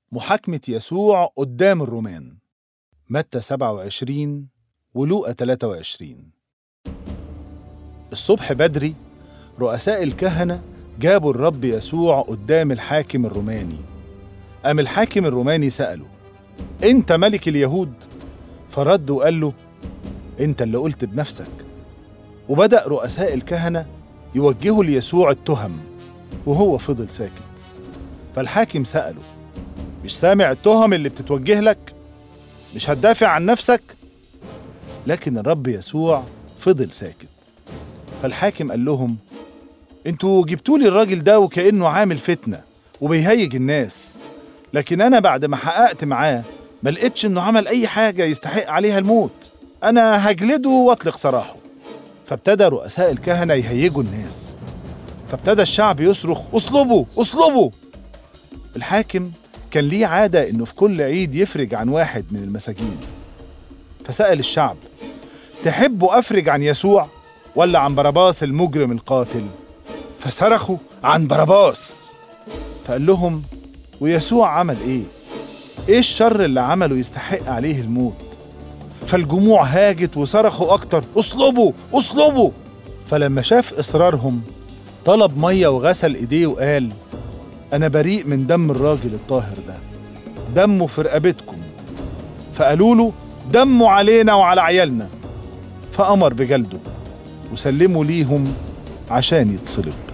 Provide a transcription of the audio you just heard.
محاكمة يسوع قدام الرومان متى 27 ولوقا 23 الصبح بدري رؤساء الكهنة جابوا الرب يسوع قدام الحاكم الروماني قام الحاكم الروماني سأله أنت ملك اليهود؟ فرد وقال له أنت اللي قلت بنفسك وبدأ رؤساء الكهنة يوجهوا ليسوع التهم وهو فضل ساكت فالحاكم سأله مش سامع التهم اللي بتتوجه لك؟ مش هتدافع عن نفسك؟ لكن الرب يسوع فضل ساكت فالحاكم قال لهم انتوا جبتوا لي الراجل ده وكأنه عامل فتنة وبيهيج الناس لكن أنا بعد ما حققت معاه ما لقيتش إنه عمل أي حاجة يستحق عليها الموت أنا هجلده وأطلق سراحه فابتدى رؤساء الكهنة يهيجوا الناس فابتدى الشعب يصرخ اصلبوا اصلبوا الحاكم كان ليه عادة إنه في كل عيد يفرج عن واحد من المساجين فسأل الشعب تحبوا أفرج عن يسوع ولا عن برباس المجرم القاتل فصرخوا عن برباس فقال لهم ويسوع عمل ايه ايه الشر اللي عمله يستحق عليه الموت فالجموع هاجت وصرخوا اكتر اصلبوا اصلبوا فلما شاف اصرارهم طلب ميه وغسل ايديه وقال انا بريء من دم الراجل الطاهر ده دمه في رقبتكم فقالوا له دمه علينا وعلى عيالنا فأمر بجلده وسلموا ليهم عشان يتصلبوا